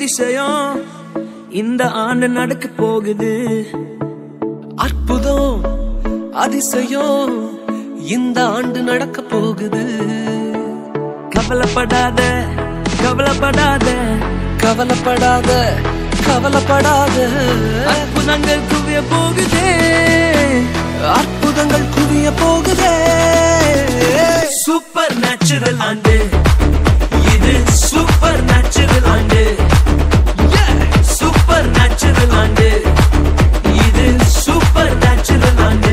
அதிசயம் இந்த ஆண்டு நடக்க போகுது அற்புதம் அதிசயம் இந்த ஆண்டு நடக்க போகுது கவலைப்படாத கவலைப்படாத கவலைப்படாத கவலைப்படாத அற்புதங்கள் குவிய போகுதே அற்புதங்கள் குவிய போகுதே சூப்பர் நேச்சுரல் ஆண்டு இது supernatural and supernatural and இது சூப்பர் நேச்சுரல் ஆண்டு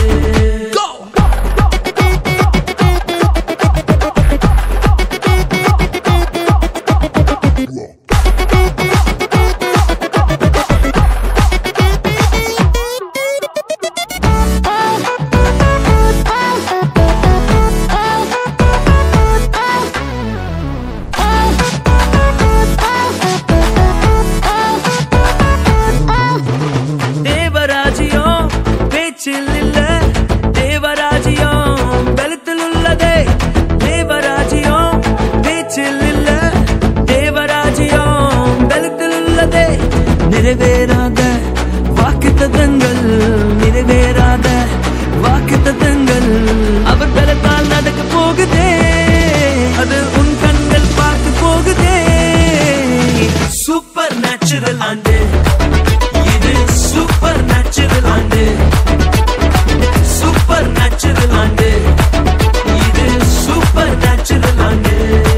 தேவராஜ்யம் பேச்சில் இல்ல தேவராஜ்யம் பலத்தில் உள்ளதே தேவராஜ்யம் பேச்சில் இல்ல தேவராஜ்யம் பலத்தில் உள்ளதே நிறைவேறாத வாக்குத்தத்தங்கள் நிறைவேறாத வாக்குத்தத்தங்கள் அவர் பலத்தால் நடக்க போகுதே அது உன் கண்கள் பார்த்து போகுதே சூப்பர் நேச்சுரல் ஆண்டு இது supernatural and supernatural and இது சூப்பர் நேச்சுரல் ஆண்டு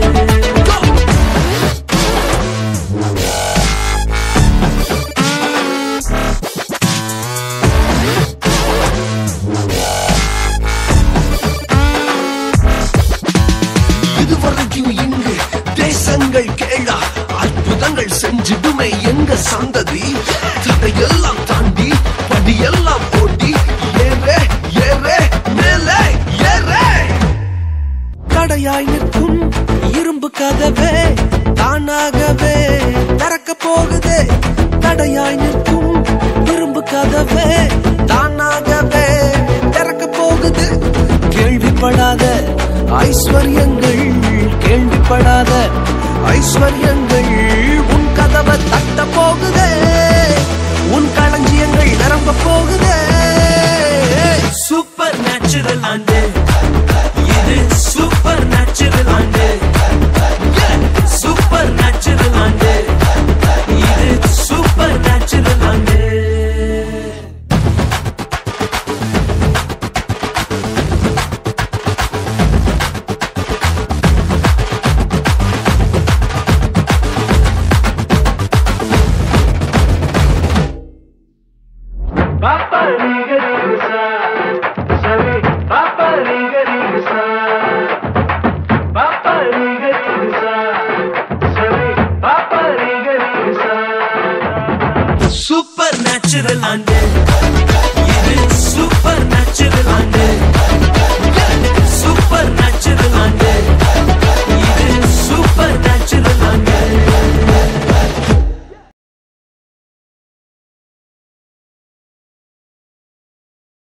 இதுவரைக்கும் இங்கு தேசங்கள் கேளா அற்புதங்கள் செஞ்சிடுமே எங்க சந்ததி தடையெல்லாம் தாண்டி படியெல்லாம் ஓட்டி ஏறே ஏறே மேலே ஏறே தடையாய் நிற்கும் இரும்பு கதவே தானாகவே திறக்க போகுதே தடையாய் நிற்கும் இரும்பு கதவே தானாகவே திறக்க போகுது கேள்விப்படாத ஐஸ்வர்யங்கள் கேள்விப்படாத ஐஸ்வர்யங்கள் உன் கதவை தட்ட போகுதே உன் களஞ்சியங்கள் நிரம்ப போகுதே சூப்பர் நேச்சுரல் ஆண்டு இது supernatural and supernatural and இது சூப்பர் நேச்சுரல் ஆண்டு Papa,